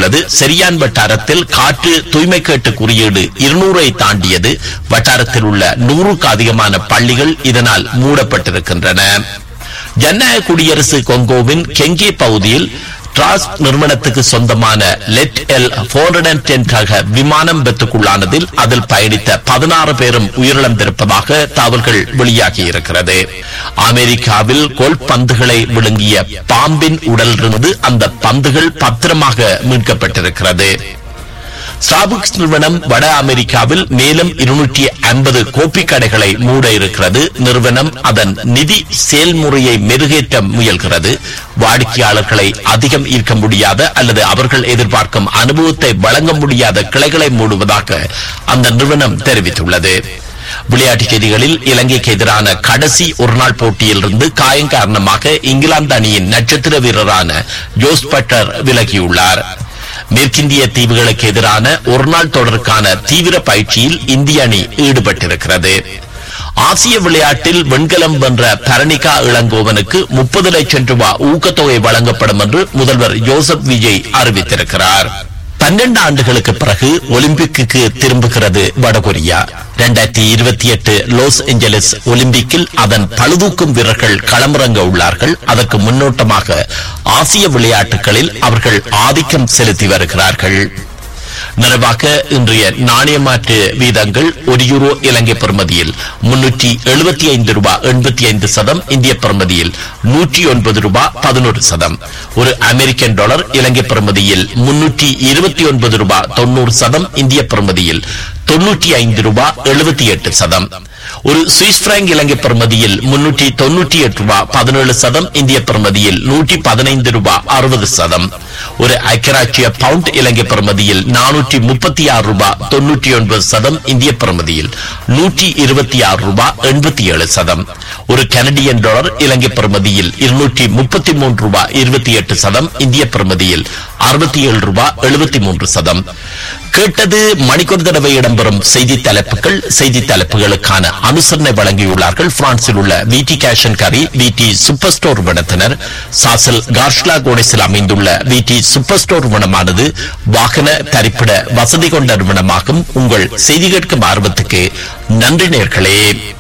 தெரிவித்துள்ளது செரியான் வட்டாரத்தில் காற்று தூய்மை கேட்டு குறியீடு இருநூறை தாண்டியது வட்டாரத்தில் உள்ள நூறுக்கு அதிகமான பள்ளிகள் இதனால் மூடப்பட்டிருக்கின்றன ஜனநாயக குடியரசு கொங்கோவின் கெங்கே பகுதியில் டிராஸ் நிறுவனத்துக்கு சொந்தமான லெட் எல் போர் ரக விமானம் விபத்துக்குள்ளானதில் அதில் பயணித்த பதினாறு பேரும் உயிரிழந்திருப்பதாக தகவல்கள் வெளியாகி இருக்கிறது அமெரிக்காவில் கோல் பந்துகளை விழுங்கிய பாம்பின் உடலிலிருந்து அந்த பந்துகள் பத்திரமாக மீட்கப்பட்டிருக்கிறது ஸ்டார்பக்ஸ் நிறுவனம் வட அமெரிக்காவில் மேலும் இருநூற்றி ஐம்பது கோப்பி கடைகளை மூட இருக்கிறது நிறுவனம் அதன் நிதி செயல்முறையை மெருகேற்ற முயல்கிறது வாடிக்கையாளர்களை அதிகம் ஈர்க்க முடியாத அல்லது அவர்கள் எதிர்பார்க்கும் அனுபவத்தை வழங்க முடியாத கிளைகளை மூடுவதாக அந்த நிறுவனம் தெரிவித்துள்ளது விளையாட்டுச் செய்திகளில் இலங்கைக்கு எதிரான கடைசி ஒருநாள் போட்டியிலிருந்து காயம் காரணமாக இங்கிலாந்து அணியின் நட்சத்திர வீரரான ஜோஸ் பட்டர் விலகியுள்ளார் மேற்கிந்திய தீவுகளுக்கு எதிரான ஒருநாள் தொடருக்கான தீவிர பயிற்சியில் இந்திய அணி ஈடுபட்டிருக்கிறது ஆசிய விளையாட்டில் வெண்கலம் வென்ற பரணிகா இளங்கோவனுக்கு முப்பது லட்சம் ரூபாய் ஊக்கத்தொகை வழங்கப்படும் என்று முதல்வர் ஜோசப் விஜய் அறிவித்திருக்கிறார் பன்னெண்டு ஆண்டுகளுக்கு பிறகு ஒலிம்பிக்கு திரும்புகிறது வடகொரியா இரண்டாயிரத்தி இருபத்தி எட்டு லாஸ் ஏஞ்சலிஸ் ஒலிம்பிக்கில் அதன் பழுதூக்கும் வீரர்கள் களமிறங்க உள்ளார்கள் அதற்கு முன்னோட்டமாக ஆசிய விளையாட்டுகளில் அவர்கள் ஆதிக்கம் செலுத்தி வருகிறார்கள் நிறைவாக இன்றைய நாணய மாற்று வீதங்கள் ஒரு யூரோ இலங்கை பெறுமதியில் முன்னூற்றி எழுபத்தி ஐந்து ரூபாய் எண்பத்தி ஐந்து சதம் இந்திய பெறுமதியில் நூற்றி ஒன்பது ரூபாய் பதினோரு சதம் ஒரு அமெரிக்கன் டாலர் இலங்கை பெறுமதியில் முன்னூற்றி இருபத்தி ஒன்பது ரூபாய் தொண்ணூறு சதம் இந்திய பெறுமதியில் தொன்னூற்றி ஐந்து ரூபாய் எழுபத்தி எட்டு சதம் ஒரு சுவிஸ் பிராங்க் இலங்கை பெறுமதியில் முன்னூற்றி தொன்னூற்றி எட்டு ரூபாய் பதினேழு சதம் இந்திய பெறுமதியில் நூற்றி பதினைந்து ரூபாய் அறுபது சதம் ஒரு ஐக்கியராட்சிய பவுண்ட் இலங்கை பெறுமதியில் நானூற்றி முப்பத்தி ஆறு ரூபாய் தொன்னூற்றி ஒன்பது சதம் இந்திய பெறுமதியில் நூற்றி இருபத்தி ஆறு ரூபாய் எண்பத்தி ஏழு சதம் ஒரு கனடியன் டாலர் இலங்கை பெறுமதியில் இருநூற்றி முப்பத்தி மூன்று ரூபாய் இருபத்தி எட்டு சதம் இந்திய பெறுமதியில் அறுபத்தி ஏழு ரூபாய் எழுபத்தி மூன்று சதம் கேட்டது மணிக்கொரு தடவை இடம்பெறும் செய்தி தலைப்புகள் செய்தி தலைப்புகளுக்கான அனுசரணை வழங்கியுள்ளார்கள் பிரான்சில் உள்ள விடி கேஷன் கரி விடி சூப்பர் ஸ்டோர் விடத்தினர் சாசல் கார்ஷ்லா கோடேசில் அமைந்துள்ள விடி சூப்பர் ஸ்டோர் விடமானது வாகன தரிப்பிட வசதி கொண்ட நிறுவனமாகும் உங்கள் செய்தி கேட்கும் ஆர்வத்துக்கு நன்றி நேர்களே